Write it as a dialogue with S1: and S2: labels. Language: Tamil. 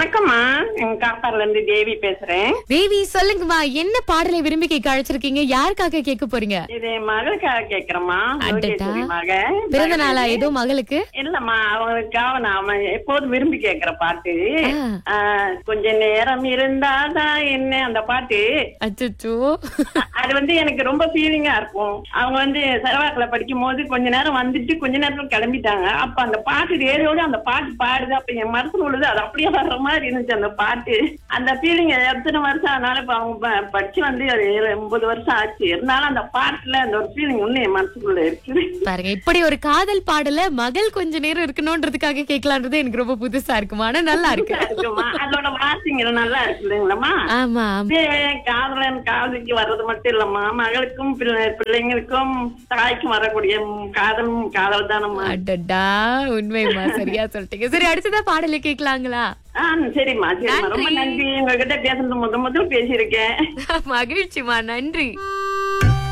S1: வணக்கம்மா எங்க காப்பார்ல இருந்து தேவி பேசுறேன்
S2: தேவி சொல்லுங்கம்மா என்ன பாடலை விரும்பி கேட்க அழைச்சிருக்கீங்க யாருக்காக கேட்க போறீங்க
S1: இது என் மகளுக்காக கேக்குறேம்மா
S2: அடடா.
S1: லோகேஸ்வரி மக
S2: பிறந்த நாளா ஏதோ மகளுக்கு
S1: இல்லம்மா அவங்களுக்காக நான் அவன் எப்போதும் விரும்பி கேக்குற பாட்டு
S2: ஆ.
S1: ஆ, கொஞ்ச நேரம் இருந்தாதான் என்ன அந்த பாட்டு
S2: அச்சோ
S1: அ- அது வந்து எனக்கு ரொம்ப ஃபீலிங்கா இருக்கும் அவங்க வந்து சரவாக்கில் படிக்கும் போது கொஞ்ச நேரம் வந்துட்டு கொஞ்ச நேரத்துல கிளம்பிட்டாங்க அப்ப அந்த பாட்டு ரேடியோட அந்த பாட்டு பாடுது அப்ப என் மனசுல உள்ளது அது அப்படியே வர்ற மாதிரி இருந்துச்சு அந்த பாட்டு அந்த ஃபீலிங் எத்தனை வருஷம் ஆனாலும் இப்ப அவங்க ப- படிச்சு வந்து ஒரு ஏழு ஒன்பது வருஷம் ஆச்சு இருந்தாலும் அந்த பாட்டுல அந்த ஒரு ஃபீலிங் இன்னும் என் மனசுக்குள்ள இருக்குது
S2: பாருங்க இப்படி ஒரு காதல் பாடல மகள் கொஞ்ச நேரம் இருக்கணும்ன்றதுக்காக கேட்கலான்றது எனக்கு ரொம்ப புதுசா இருக்குமா ஆனா நல்லா இருக்கு
S1: இருக்குமா அதோட வாசிங்க நல்லா இருக்கு இல்லைங்களாம்மா
S2: ஆமா
S1: இதே காதலன் காதலிக்கு வர்றது மட்டும் இல்லம்மா மகளுக்கும் பிள்ளை- பிள்ளைங்களுக்கும் தாய்க்கும் வரக்கூடிய காதலும் காதல் தானம்மா
S2: அடடா உண்மைமா சரியா சொல்லிட்டீங்க சரி அடுத்ததா பாடலை கேட்கலாங்களா
S1: ஆ சரிம்மா சரிம்மா ரொம்ப நன்றி உங்ககிட்ட பேசுறது முத முதல் பேசியிருக்கேன்
S2: மகிழ்ச்சிமா நன்றி